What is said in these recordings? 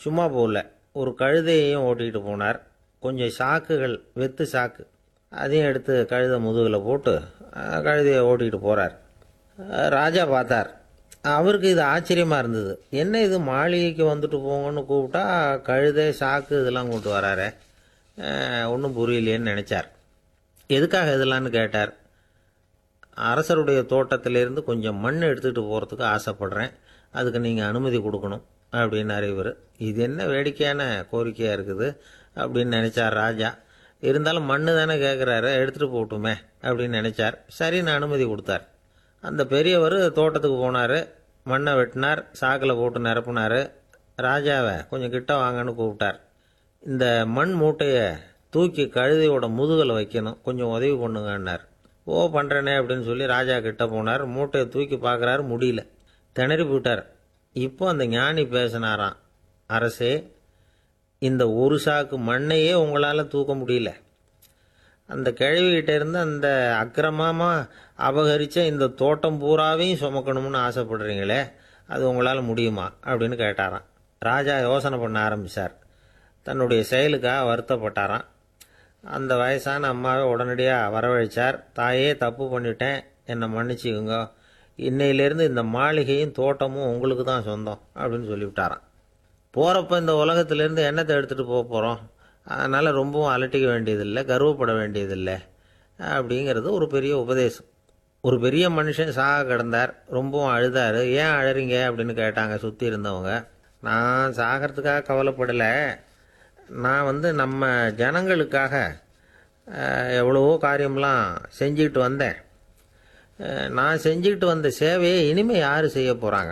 சும்மா போகல ஒரு கழுதையையும் ஓட்டிகிட்டு போனார் கொஞ்சம் சாக்குகள் வெத்து சாக்கு அதையும் எடுத்து கழுதை முதுகில் போட்டு அஹ், கழுதையை ஓட்டிகிட்டு போகிறார் ராஜா பார்த்தார் அவருக்கு இது ஆச்சரியமாக இருந்தது என்ன இது மாளிகைக்கு வந்துட்டு போங்கன்னு கூப்பிட்டா கழுதை சாக்கு இதெல்லாம் கொண்டு வராரே ஒன்றும் புரியலையேன்னு நினச்சார் எதுக்காக இதெல்லாம்னு கேட்டார் அரசருடைய தோட்டத்திலேருந்து கொஞ்சம் மண் எடுத்துகிட்டு போகிறதுக்கு ஆசைப்படுறேன் அதுக்கு நீங்கள் அனுமதி கொடுக்கணும் அப்படின்னாரு இவர் இது என்ன வேடிக்கையான கோரிக்கையாக இருக்குது அப்படின்னு நினச்சார் ராஜா இருந்தாலும் மண்ணு தானே கேட்குறாரு எடுத்துகிட்டு போகட்டுமே அப்படின்னு நினச்சார் சரின்னு அனுமதி கொடுத்தார் அந்த பெரியவர் தோட்டத்துக்கு போனார் மண்ணை வெட்டினார் சாக்கில் போட்டு நிரப்புனார் ராஜாவை கொஞ்சம் கிட்ட வாங்கன்னு கூப்பிட்டார் இந்த மண் மூட்டையை தூக்கி கழுதையோட முதுகில் வைக்கணும் கொஞ்சம் உதவி பண்ணுங்கன்னார் ஓ பண்ணுறேனே அப்படின்னு சொல்லி ராஜா கிட்ட போனார் மூட்டையை தூக்கி பார்க்குறாரு முடியல திணறி போயிட்டார் இப்போ அந்த ஞானி பேசினாராம் அரசே இந்த ஒரு சாக்கு மண்ணையே உங்களால் தூக்க முடியல அந்த கிழவிகிட்ட இருந்து அந்த அக்கிரமமாக அபகரித்த இந்த தோட்டம் பூராவையும் சுமக்கணும்னு ஆசைப்படுறீங்களே அது உங்களால் முடியுமா அப்படின்னு கேட்டாராம் ராஜா யோசனை பண்ண ஆரம்பித்தார் தன்னுடைய செயலுக்காக வருத்தப்பட்டாராம் அந்த வயசான அம்மாவை உடனடியாக வரவழைச்சார் தாயே தப்பு பண்ணிட்டேன் என்னை மன்னிச்சுக்குங்க இன்னையிலேருந்து இந்த மாளிகையும் தோட்டமும் உங்களுக்கு தான் சொந்தம் அப்படின்னு சொல்லிவிட்டாராம் போகிறப்ப இந்த உலகத்திலேருந்து எண்ணத்தை எடுத்துகிட்டு போக போகிறோம் அதனால் ரொம்பவும் அலட்டிக்க வேண்டியதில்லை கர்வப்பட வேண்டியதில்லை அப்படிங்கிறது ஒரு பெரிய உபதேசம் ஒரு பெரிய மனுஷன் சாக கிடந்தார் ரொம்பவும் அழுதார் ஏன் அழறீங்க அப்படின்னு கேட்டாங்க சுற்றி இருந்தவங்க நான் சாகிறதுக்காக கவலைப்படலை நான் வந்து நம்ம ஜனங்களுக்காக அஹ், எவ்வளவோ காரியம்லாம் செஞ்சுக்கிட்டு வந்தேன் அஹ், நான் செஞ்சுக்கிட்டு வந்த சேவையை இனிமேல் யார் செய்ய போகிறாங்க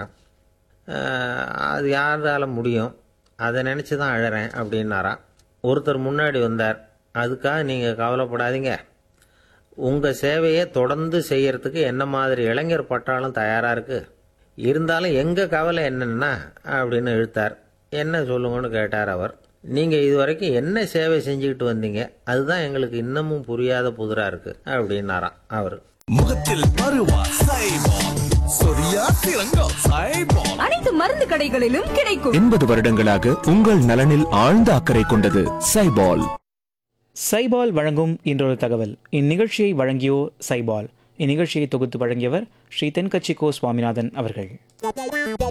அது யாரால முடியும் அதை நினச்சி தான் அழறேன் அப்படின்னாராம் ஒருத்தர் முன்னாடி வந்தார் அதுக்காக நீங்கள் கவலைப்படாதீங்க உங்கள் சேவையை தொடர்ந்து செய்யறதுக்கு என்ன மாதிரி இளைஞர் பட்டாளம் தயாராக இருக்குது இருந்தாலும் எங்கள் கவலை என்னன்னா அப்படின்னு இழுத்தார் என்ன சொல்லுங்கன்னு கேட்டார் அவர் நீங்கள் இது வரைக்கும் என்ன சேவை செஞ்சுக்கிட்டு வந்தீங்க அதுதான் எங்களுக்கு இன்னமும் புரியாத புதிராக இருக்குது அப்படின்னாராம் அவர் முகத்தில் பருவா சைபால் சொரியா சிறங்கம் சைபால் அனைத்து மருந்து கடைகளிலும் கிடைக்கும் எண்பது வருடங்களாக உங்கள் நலனில் ஆழ்ந்த அக்கறை கொண்டது சைபால் சைபால் வழங்கும் இன்றொரு தகவல் இந்நிகழ்ச்சியை வழங்கியோர் சைபால் இந்நிகழ்ச்சியை தொகுத்து வழங்கியவர் ஸ்ரீ தென்கட்சி கோ சுவாமிநாதன் அவர்கள்